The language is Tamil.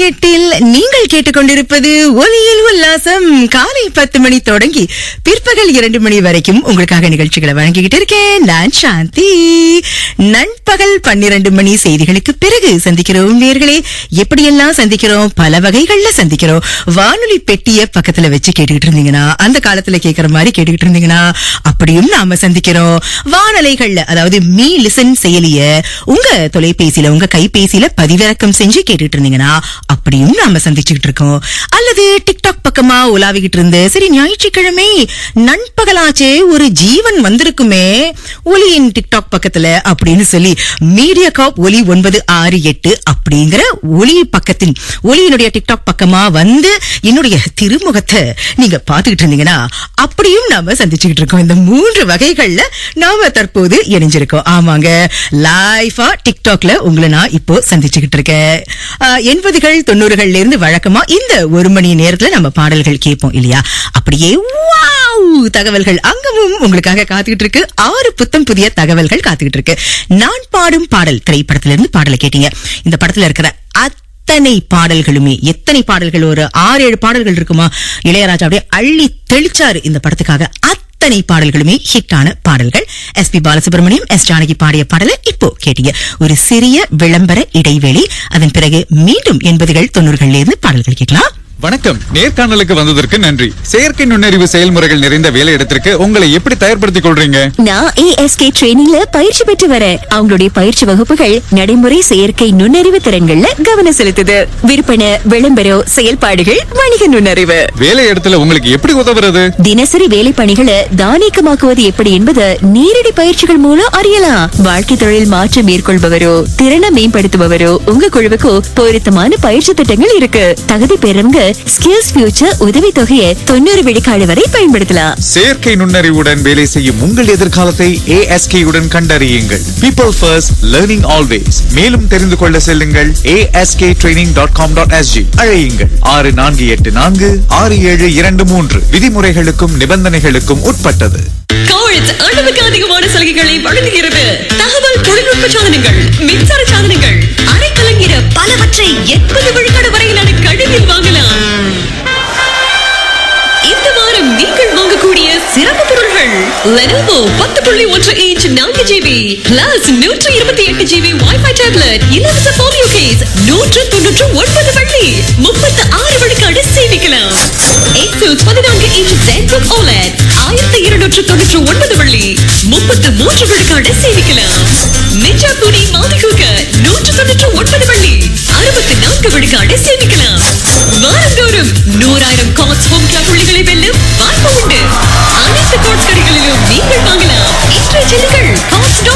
எட்டில் நீங்கள் கேட்டுக்கொண்டிருப்பது ஒலியில் உல்லாசம் காலை பத்து மணி தொடங்கி பிற்பகல் இரண்டு மணி வரைக்கும் உங்களுக்காக நிகழ்ச்சிகளை வழங்கிக்கிட்டு இருக்கேன் நான் சாந்தி நண்பகல் பன்னிரண்டு மணி செய்திகளுக்கு பிறகு சந்திக்கிறோம் நேர்களே எப்படியெல்லாம் சந்திக்கிறோம் பல வகைகள்ல சந்திக்கிறோம் வானொலி பெட்டிய பக்கத்துல வச்சு கேட்டுக்கிட்டு இருந்தீங்கன்னா அந்த காலத்துல கேட்கிற மாதிரி கேட்டுக்கிட்டு இருந்தீங்கன்னா அப்படியும் நாம சந்திக்கிறோம் வானலைகள்ல அதாவது மீ லிசன் செயலிய உங்க தொலைபேசியில உங்க கைபேசியில பதிவிறக்கம் செஞ்சு கேட்டுட்டு இருந்தீங்கன்னா அப்படியும் நாம சந்திச்சுக்கிட்டு இருக்கோம் அல்லது டிக்டாக் பக்கமா உலாவிக்கிட்டு இருந்து சரி ஞாயிற்றுக்கிழமை நண்பகலாச்சே ஒரு ஜீவன் வந்திருக்குமே ஒலியின் டிக்டாக் பக்கத்துல அப்படின்னு சொல்லி மீடியா காப் ஒலி ஒன்பது ஆறு எட்டு அப்படிங்கிற ஒலி பக்கத்தின் ஒலியினுடைய டிக்டாக் பக்கமா வந்து என்னுடைய திருமுகத்தை நீங்க பாத்துக்கிட்டு இருந்தீங்கன்னா அப்படியும் நாம சந்திச்சுக்கிட்டு இருக்கோம் இந்த மூன்று வகைகள்ல நாம தற்போது இணைஞ்சிருக்கோம் ஆமாங்க லைஃபா டிக்டாக்ல உங்களை நான் இப்போ சந்திச்சுக்கிட்டு இருக்கேன் ஆஹ், எண்பதுகள் தொண்ணூறுகள்ல இருந்து வழக்கமா இந்த ஒரு மணி நேரத்துல நம்ம பாடல்கள் கேட்போம் இல்லையா அப்படியே வாவ் தகவல்கள் அங்கமும் உங்களுக்காக காத்துக்கிட்டு இருக்கு ஆறு புத்தம் புதிய தகவல்கள் காத்துக்கிட்டு இருக்கு நான் பாடும் பாடல் திரைப்படத்துல இருந்து பாடலை கேட்டீங்க இந்த படத்துல இருக்கிற அத்தனை பாடல்களுமே எத்தனை பாடல்கள் ஒரு ஆறு ஏழு பாடல்கள் இருக்குமா இளையராஜா அப்படியே அள்ளி தெளிச்சாரு இந்த படத்துக்காக அத்தனை பாடல்களுமே ஹிட்டான பாடல்கள் S P Balasubrahmanyam S Janaki பாடிய பாடலை இப்போ கேட்டீங்க ஒரு சிறிய விளம்பர இடைவெளி அதன் பிறகு மீண்டும் எண்பதுகள் தொண்ணூறுகள்ல இருந்து பாடல்கள் கேட்கலாம் வணக்கம் நேர்காணலுக்கு வந்ததற்கு நன்றி செயற்கை நுண்ணறிவு செயல்முறைகள் நிறைந்த வேலையிடத்திற்கு உங்களை எப்படி தயார்படுத்திக் கொள்றீங்க நான் ஏஎஸ்கே ட்ரெயினிங்ல பயிற்சி பெற்று வரேன் அவங்களுடைய பயிற்சி வகுப்புகள் நடைமுறை செயற்கை நுண்ணறிவு திறன்கள்ல கவனம் செலுத்துது விற்பனை விளம்பரம் செயல்பாடுகள் வணிக நுண்ணறிவு வேலையிடத்துல உங்களுக்கு எப்படி உதவுறது தினசரி வேலை பணிகளை தானியக்கமாக்குவது எப்படி என்பது நேரடி பயிற்சிகள் மூலம் அறியலாம் வாழ்க்கை தொழில் மாற்றம் மேற்கொள்பவரோ திறனை மேம்படுத்துபவரோ உங்க குழுவுக்கு பொருத்தமான பயிற்சி திட்டங்கள் இருக்கு தகுதி பெறவங்க ஸ்கில்ஸ் ஃபியூச்சர் உதவி தொகையை தொண்ணூறு விழுக்காடு வரை பயன்படுத்தலாம் செயற்கை நுண்ணறிவுடன் வேலை செய்யும் உங்கள் எதிர்காலத்தை ASK உடன் கண்டறியுங்கள் பீப்பிள் ஃபர்ஸ்ட் லேர்னிங் ஆல்வேஸ் மேலும் தெரிந்து கொள்ள செல்லுங்கள் A S K training dot com dot S G அழையுங்கள் ஆறு நான்கு எட்டு நான்கு ஆறு ஏழு இரண்டு மூன்று விதிமுறைகளுக்கும் நிபந்தனைகளுக்கும் உட்பட்டது கோல்ட் அளவுக்கு அதிகமான சலுகைகளை வழங்குகிறது தகவல் தொழில்நுட்ப சாதனங்கள் மின்சார சாதனங்கள் அரைக்கலங்கிற பலவற்றை எண்பது விழுக்காடு வரையிலான கழிவில் வாங்கலாம் இந்த வாரம் நீங்கள் வாங்கக்கூடிய சிறப்பு பொருள்கள் லெனோவோ பத்து புள்ளி ஒன்று இன்ச் நான்கு ஜிபி பிளஸ் நூற்று இருபத்தி எட்டு ஜிபி வைஃபை டேப்லெட் இலவச போலியோ கேஸ் நூற்று தொன்னூற்று ஒன்பது வள்ளி முப்பத்து ஆறு விழுக்காடு சேமிக்கலாம் Asus பதினான்கு இன்ச் ZBook OLED ஆயிரத்தி இருநூற்று தொன்னூற்று ஒன்பது வள்ளி முப்பத்து மூன்று விழுக்காடு சேமிக்கலாம் நிஜா துணி மாதி குக்கர் நூற்று தொன்னூற்று ஒன்பது வள்ளி அறுபத்தி நான்கு விழுக்காடு சேமிக்கலாம் வாரந்தோறும் நூறாயிரம் காட்ஸ் ஹோம்